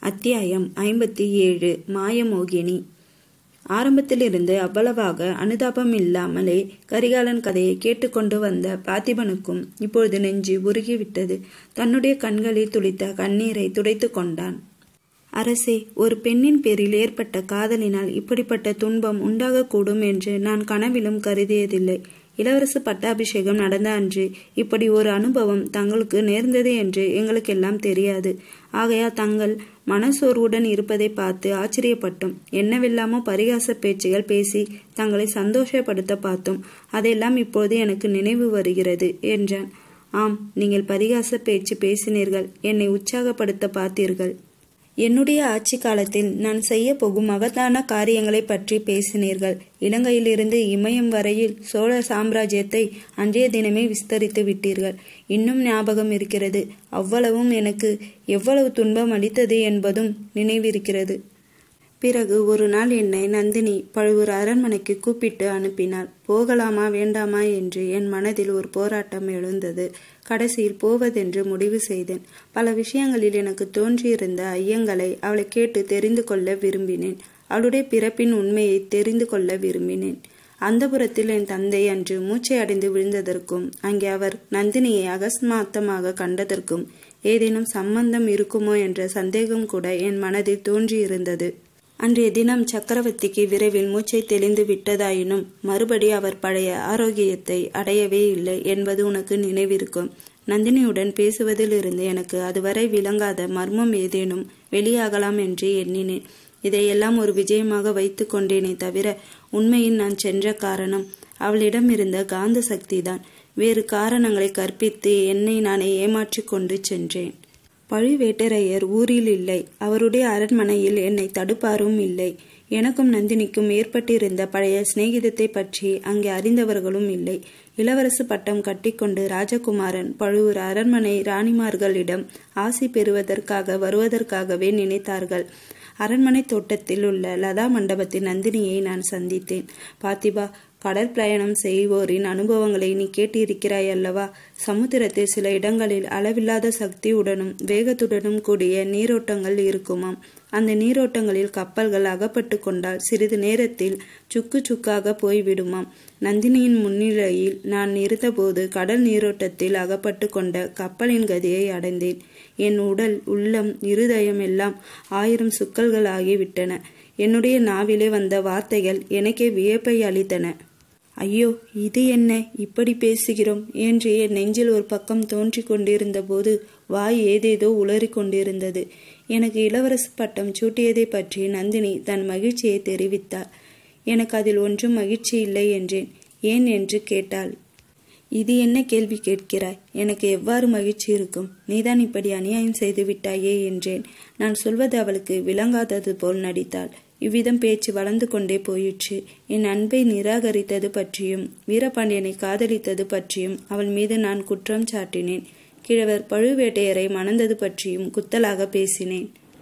அத்தியாயம் ஐம்பத்தி ஏழு மாயமோகினி ஆரம்பத்திலிருந்து அவ்வளவாக அனுதாபம் இல்லாமலே கரிகாலன் கதையை கேட்டுக்கொண்டு வந்த பார்த்திபனுக்கும் இப்பொழுது நெஞ்சு உருகிவிட்டது தன்னுடைய கண்களில் துளித்த கண்ணீரை துடைத்து கொண்டான் அரசே ஒரு பெண்ணின் பேரில் ஏற்பட்ட காதலினால் இப்படிப்பட்ட துன்பம் உண்டாகக்கூடும் என்று நான் கனவிலும் கருதியதில்லை இளவரசு பட்டாபிஷேகம் நடந்த அன்று இப்படி ஒரு அனுபவம் தங்களுக்கு நேர்ந்தது என்று எங்களுக்கெல்லாம் தெரியாது ஆகையா தங்கள் மனசோர்வுடன் இருப்பதை பார்த்து ஆச்சரியப்பட்டோம் என்னவெல்லாமோ பரிகாச பேச்சுகள் பேசி தங்களை சந்தோஷப்படுத்த பார்த்தோம் அதெல்லாம் இப்போது எனக்கு நினைவு வருகிறது என்றான் ஆம் நீங்கள் பரிகாச பேச்சு பேசினீர்கள் என்னை உற்சாகப்படுத்த பார்த்தீர்கள் என்னுடைய ஆட்சி காலத்தில் நான் செய்ய போகும் மகத்தான காரியங்களை பற்றி பேசினீர்கள் இலங்கையிலிருந்து இமயம் வரையில் சோழ சாம்ராஜ்யத்தை அன்றைய தினமே விஸ்தரித்து விட்டீர்கள் இன்னும் ஞாபகம் இருக்கிறது அவ்வளவும் எனக்கு எவ்வளவு துன்பம் அளித்தது என்பதும் நினைவிருக்கிறது பிறகு ஒரு நாள் என்னை நந்தினி பழுவூர் அரண்மனைக்கு கூப்பிட்டு அனுப்பினாள் போகலாமா வேண்டாமா என்று என் மனதில் ஒரு போராட்டம் எழுந்தது கடைசியில் போவதென்று முடிவு செய்தேன் பல விஷயங்களில் எனக்கு தோன்றியிருந்த ஐயங்களை அவளை கேட்டு தெரிந்து கொள்ள விரும்பினேன் அவளுடைய பிறப்பின் உண்மையை தெரிந்து கொள்ள விரும்பினேன் அந்த புறத்தில் என் தந்தை அன்று மூச்சை அடைந்து விழுந்ததற்கும் அங்கே அவர் நந்தினியை அகஸ்மாத்தமாக கண்டதற்கும் ஏதேனும் சம்பந்தம் இருக்குமோ என்ற சந்தேகம் கூட என் மனதில் தோன்றியிருந்தது அன்றைய தினம் சக்கரவர்த்திக்கு விரைவில் மூச்சை தெளிந்து விட்டதாயினும் மறுபடி அவர் பழைய ஆரோக்கியத்தை அடையவே இல்லை என்பது உனக்கு நினைவிருக்கும் நந்தினியுடன் பேசுவதிலிருந்து எனக்கு அதுவரை விளங்காத மர்மம் ஏதேனும் வெளியாகலாம் என்று எண்ணினேன் இதையெல்லாம் ஒரு விஜயமாக வைத்து கொண்டேனே தவிர உண்மையில் நான் சென்ற காரணம் அவளிடம் இருந்த காந்த சக்திதான் வேறு காரணங்களை கற்பித்து என்னை நானே ஏமாற்றிக் கொண்டு சென்றேன் பழுவேட்டரையர் ஊரில் இல்லை அவருடைய அரண்மனையில் என்னை தடுப்பாரும் இல்லை எனக்கும் நந்தினிக்கும் ஏற்பட்டிருந்த பழைய சிநேகிதத்தை பற்றி அங்கே அறிந்தவர்களும் இல்லை இளவரசு பட்டம் கட்டிக்கொண்டு ராஜகுமாரன் பழுவூர் அரண்மனை ராணிமார்களிடம் ஆசி பெறுவதற்காக வருவதற்காகவே நினைத்தார்கள் அரண்மனை தோட்டத்தில் உள்ள லதா மண்டபத்தில் நந்தினியை நான் சந்தித்தேன் பாத்திபா கடல் பிரயாணம் செய்வோரின் அனுபவங்களை நீ கேட்டிருக்கிறாய் அல்லவா சமுத்திரத்தில் சில இடங்களில் அளவில்லாத சக்தியுடனும் வேகத்துடனும் கூடிய நீரோட்டங்கள் இருக்குமாம் அந்த நீரோட்டங்களில் கப்பல்கள் அகப்பட்டு கொண்டால் சிறிது நேரத்தில் சுக்கு சுக்காக போய்விடுமாம் நந்தினியின் முன்னிலையில் நான் இருந்தபோது கடல் நீரோட்டத்தில் அகப்பட்டு கொண்ட கப்பலின் கதியை அடைந்தேன் என் உடல் உள்ளம் இருதயம் எல்லாம் ஆயிரம் சுக்கல்களாகி விட்டன என்னுடைய நாவிலே வந்த வார்த்தைகள் எனக்கே வியப்பை அளித்தன ஐயோ இது என்ன இப்படி பேசுகிறோம் என்று என் நெஞ்சில் ஒரு பக்கம் தோன்றிக் கொண்டிருந்த போது வாய் ஏதேதோ உளறி கொண்டிருந்தது எனக்கு இளவரசு பட்டம் சூட்டியதை பற்றி நந்தினி தன் மகிழ்ச்சியை தெரிவித்தாள் எனக்கு அதில் ஒன்றும் மகிழ்ச்சி இல்லை என்றேன் ஏன் என்று கேட்டாள் இது என்ன கேள்வி கேட்கிறாய் எனக்கு எவ்வாறு மகிழ்ச்சி இருக்கும் நீதான் இப்படி அநியாயம் செய்து விட்டாயே என்றேன் நான் சொல்வது அவளுக்கு விளங்காதது போல் நடித்தாள் இவ்விதம் பேச்சு வளர்ந்து கொண்டே போயிற்று என் அன்பை நிராகரித்தது பற்றியும் வீரபாண்டியனை காதலித்தது பற்றியும் அவள் மீது நான் குற்றம் சாட்டினேன் கிழவர் பழுவேட்டையரை மணந்தது பற்றியும் குத்தலாக பேசினேன்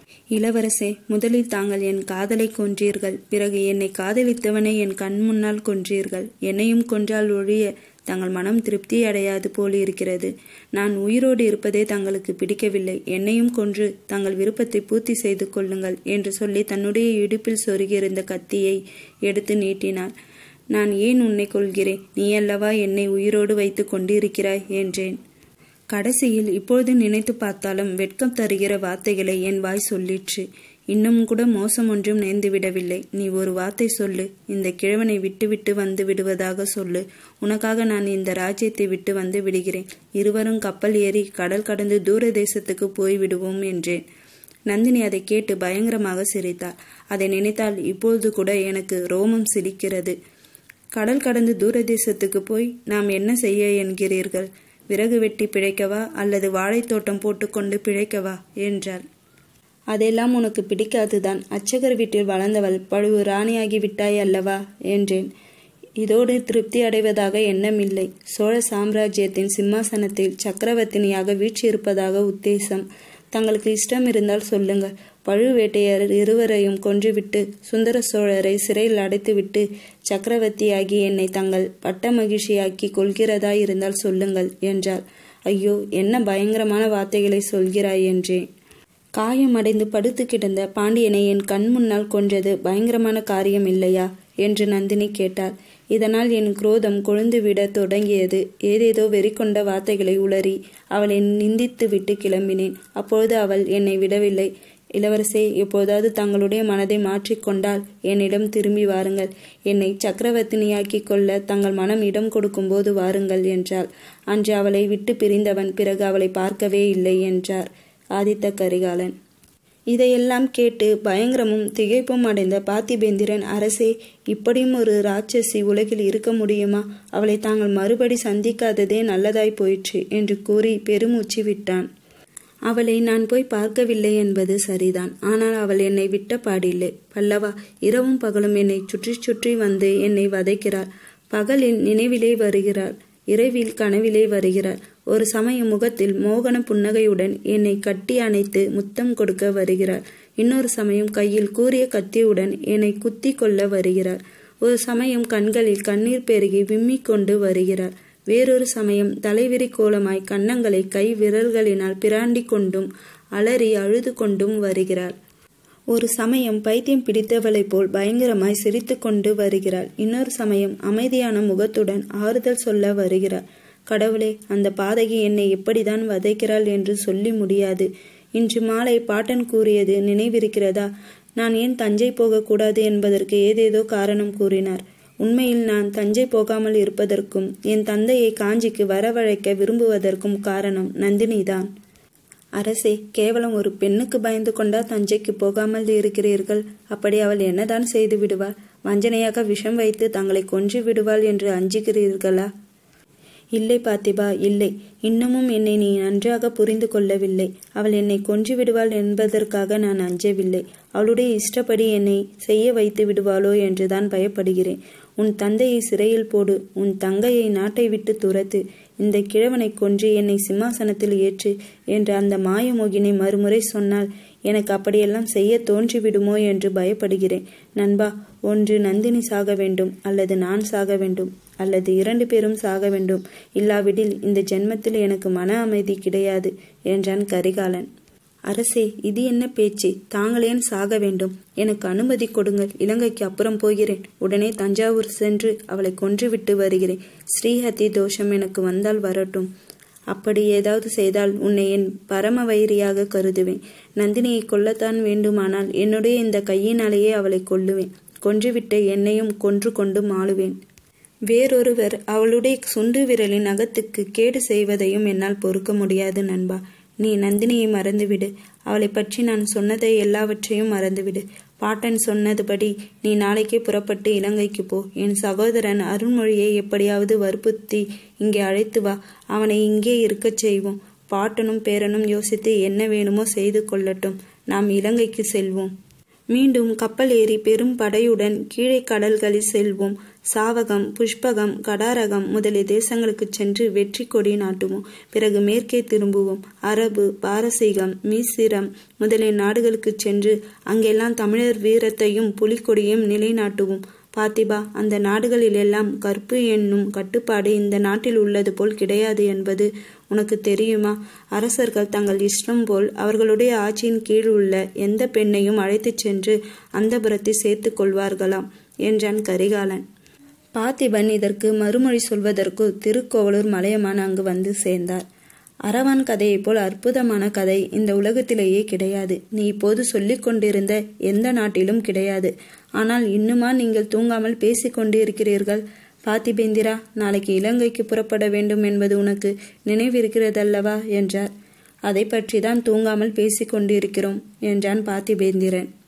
இளவரசே முதலில் தாங்கள் என் காதலை கொன்றீர்கள் பிறகு என்னை காதலித்தவனை என் கண் முன்னால் கொன்றீர்கள் என்னையும் கொன்றால் ஒழிய தங்கள் மனம் திருப்தி அடையாது போல் இருக்கிறது நான் உயிரோடு இருப்பதே தங்களுக்கு பிடிக்கவில்லை என்னையும் கொன்று தங்கள் விருப்பத்தை பூர்த்தி செய்து கொள்ளுங்கள் என்று சொல்லி தன்னுடைய இடுப்பில் சொருகியிருந்த கத்தியை எடுத்து நீட்டினாள் நான் ஏன் உன்னை கொள்கிறேன் நீ அல்லவா என்னை உயிரோடு வைத்து கொண்டிருக்கிறாய் என்றேன் கடைசியில் இப்பொழுது நினைத்து பார்த்தாலும் வெட்கம் தருகிற வார்த்தைகளை என் வாய் சொல்லிற்று இன்னும் கூட மோசம் ஒன்றும் நேர்ந்து விடவில்லை நீ ஒரு வார்த்தை சொல்லு இந்த கிழவனை விட்டுவிட்டு வந்து விடுவதாக சொல்லு உனக்காக நான் இந்த ராஜ்யத்தை விட்டு வந்து விடுகிறேன் இருவரும் கப்பல் ஏறி கடல் கடந்து தூர தேசத்துக்கு போய் விடுவோம் என்றேன் நந்தினி அதை கேட்டு பயங்கரமாக சிரித்தாள் அதை நினைத்தால் இப்பொழுது கூட எனக்கு ரோமம் சிரிக்கிறது கடல் கடந்து தூர தேசத்துக்கு போய் நாம் என்ன செய்ய என்கிறீர்கள் விறகு வெட்டி பிழைக்கவா அல்லது வாழைத்தோட்டம் போட்டுக்கொண்டு பிழைக்கவா என்றாள் அதெல்லாம் உனக்கு பிடிக்காதுதான் அச்சகர் வீட்டில் வளர்ந்தவள் பழுவு ராணியாகி விட்டாய் அல்லவா என்றேன் இதோடு திருப்தி அடைவதாக எண்ணமில்லை சோழ சாம்ராஜ்யத்தின் சிம்மாசனத்தில் சக்கரவர்த்தினியாக வீற்றிருப்பதாக உத்தேசம் தங்களுக்கு இஷ்டம் இருந்தால் சொல்லுங்கள் பழுவேட்டையர் இருவரையும் கொன்றுவிட்டு சுந்தர சோழரை சிறையில் அடைத்துவிட்டு சக்கரவர்த்தியாகி என்னை தங்கள் பட்ட மகிழ்ச்சியாக்கி கொள்கிறதா இருந்தால் சொல்லுங்கள் என்றார் ஐயோ என்ன பயங்கரமான வார்த்தைகளை சொல்கிறாய் என்றேன் காயமடைந்து படுத்து கிடந்த பாண்டியனை என் கண் முன்னால் கொன்றது பயங்கரமான காரியம் இல்லையா என்று நந்தினி கேட்டாள் இதனால் என் குரோதம் கொழுந்துவிட தொடங்கியது ஏதேதோ வெறிகொண்ட வார்த்தைகளை உளறி அவளை நிந்தித்து விட்டு கிளம்பினேன் அப்பொழுது அவள் என்னை விடவில்லை இளவரசே எப்போதாவது தங்களுடைய மனதை மாற்றிக்கொண்டால் என்னிடம் திரும்பி வாருங்கள் என்னை சக்கரவர்த்தினியாக்கி கொள்ள தங்கள் மனம் இடம் கொடுக்கும்போது வாருங்கள் என்றாள் அன்று அவளை விட்டு பிரிந்தவன் பிறகு அவளை பார்க்கவே இல்லை என்றார் ஆதித்த கரிகாலன் இதையெல்லாம் கேட்டு பயங்கரமும் திகைப்பும் அடைந்த பார்த்திபேந்திரன் அரசே இப்படியும் ஒரு ராட்சசி உலகில் இருக்க முடியுமா அவளை தாங்கள் மறுபடி சந்திக்காததே நல்லதாய் போயிற்று என்று கூறி பெருமூச்சு விட்டான் அவளை நான் போய் பார்க்கவில்லை என்பது சரிதான் ஆனால் அவள் என்னை விட்ட பாடில்லை பல்லவா இரவும் பகலும் என்னை சுற்றி சுற்றி வந்து என்னை வதைக்கிறாள் பகலில் நினைவிலே வருகிறாள் இரவில் கனவிலே வருகிறாள் ஒரு சமயம் முகத்தில் மோகன புன்னகையுடன் என்னை கட்டி அணைத்து முத்தம் கொடுக்க வருகிறார் இன்னொரு சமயம் கையில் கூறிய கத்தியுடன் என்னை குத்தி கொள்ள வருகிறார் ஒரு சமயம் கண்களில் கண்ணீர் பெருகி விம்மிக் கொண்டு வருகிறார் வேறொரு சமயம் தலைவிரி கோலமாய் கன்னங்களை கை விரல்களினால் பிராண்டி கொண்டும் அலறி அழுது கொண்டும் வருகிறார் ஒரு சமயம் பைத்தியம் பிடித்தவளைப் போல் பயங்கரமாய் சிரித்து கொண்டு வருகிறாள் இன்னொரு சமயம் அமைதியான முகத்துடன் ஆறுதல் சொல்ல வருகிறார் கடவுளே அந்த பாதகி என்னை எப்படிதான் வதைக்கிறாள் என்று சொல்லி முடியாது இன்று மாலை பாட்டன் கூறியது நினைவிருக்கிறதா நான் ஏன் தஞ்சை போகக்கூடாது என்பதற்கு ஏதேதோ காரணம் கூறினார் உண்மையில் நான் தஞ்சை போகாமல் இருப்பதற்கும் என் தந்தையை காஞ்சிக்கு வரவழைக்க விரும்புவதற்கும் காரணம் நந்தினிதான் அரசே கேவலம் ஒரு பெண்ணுக்கு பயந்து கொண்டா தஞ்சைக்கு போகாமல் இருக்கிறீர்கள் அப்படி அவள் என்னதான் செய்து விடுவாள் வஞ்சனையாக விஷம் வைத்து தங்களை கொன்று விடுவாள் என்று அஞ்சுகிறீர்களா இல்லை பார்த்திபா இல்லை இன்னமும் என்னை நீ நன்றாக புரிந்து கொள்ளவில்லை அவள் என்னை கொன்று விடுவாள் என்பதற்காக நான் அஞ்சவில்லை அவளுடைய இஷ்டப்படி என்னை செய்ய வைத்து விடுவாளோ என்றுதான் பயப்படுகிறேன் உன் தந்தையை சிறையில் போடு உன் தங்கையை நாட்டை விட்டு துரத்து இந்த கிழவனை கொன்று என்னை சிம்மாசனத்தில் ஏற்று என்று அந்த மாயமோகினை மறுமுறை சொன்னால் எனக்கு அப்படியெல்லாம் செய்ய தோன்றிவிடுமோ என்று பயப்படுகிறேன் நண்பா ஒன்று நந்தினி சாக வேண்டும் அல்லது நான் சாக வேண்டும் அல்லது இரண்டு பேரும் சாக வேண்டும் இல்லாவிடில் இந்த ஜென்மத்தில் எனக்கு மன அமைதி கிடையாது என்றான் கரிகாலன் அரசே இது என்ன பேச்சு தாங்களேன் சாக வேண்டும் எனக்கு அனுமதி கொடுங்கள் இலங்கைக்கு அப்புறம் போகிறேன் உடனே தஞ்சாவூர் சென்று அவளை கொன்றுவிட்டு வருகிறேன் ஸ்ரீஹத்தி தோஷம் எனக்கு வந்தால் வரட்டும் அப்படி ஏதாவது செய்தால் உன்னை என் பரம வைரியாக கருதுவேன் நந்தினியை கொல்லத்தான் வேண்டுமானால் என்னுடைய இந்த கையினாலேயே அவளை கொல்லுவேன் கொன்றுவிட்ட என்னையும் கொன்று கொண்டு மாளுவேன் வேறொருவர் அவளுடைய சுண்டு விரலின் அகத்துக்கு கேடு செய்வதையும் என்னால் பொறுக்க முடியாது நண்பா நீ நந்தினியை மறந்துவிடு அவளை பற்றி நான் சொன்னதை எல்லாவற்றையும் மறந்துவிடு பாட்டன் சொன்னதுபடி நீ நாளைக்கே புறப்பட்டு இலங்கைக்கு போ என் சகோதரன் அருண்மொழியை எப்படியாவது வற்புறுத்தி இங்கே அழைத்து வா அவனை இங்கே இருக்கச் செய்வோம் பாட்டனும் பேரனும் யோசித்து என்ன வேணுமோ செய்து கொள்ளட்டும் நாம் இலங்கைக்கு செல்வோம் மீண்டும் கப்பல் ஏறி பெரும் படையுடன் கீழே கடல்களில் செல்வோம் சாவகம் புஷ்பகம் கடாரகம் முதலிய தேசங்களுக்கு சென்று வெற்றி கொடி நாட்டுவோம் பிறகு மேற்கே திரும்புவோம் அரபு பாரசீகம் மீசிரம் முதலிய நாடுகளுக்கு சென்று அங்கெல்லாம் தமிழர் வீரத்தையும் புலிக்கொடியும் நிலைநாட்டுவோம் பார்த்திபா அந்த நாடுகளிலெல்லாம் கற்பு என்னும் கட்டுப்பாடு இந்த நாட்டில் உள்ளது போல் கிடையாது என்பது உனக்கு தெரியுமா அரசர்கள் தங்கள் இஷ்டம் போல் அவர்களுடைய ஆட்சியின் கீழ் உள்ள எந்த பெண்ணையும் அழைத்துச் சென்று அந்தபுரத்தை சேர்த்து கொள்வார்களாம் என்றான் கரிகாலன் பார்த்திபன் இதற்கு மறுமொழி சொல்வதற்கு திருக்கோவலூர் மலையமான் அங்கு வந்து சேர்ந்தார் அரவான் கதையைப் போல் அற்புதமான கதை இந்த உலகத்திலேயே கிடையாது நீ இப்போது சொல்லிக் கொண்டிருந்த எந்த நாட்டிலும் கிடையாது ஆனால் இன்னுமா நீங்கள் தூங்காமல் பேசிக் கொண்டிருக்கிறீர்கள் பார்த்திபேந்திரா நாளைக்கு இலங்கைக்கு புறப்பட வேண்டும் என்பது உனக்கு நினைவிருக்கிறதல்லவா என்றார் அதை பற்றி தான் தூங்காமல் பேசிக் கொண்டிருக்கிறோம் என்றான் பார்த்திபேந்திரன்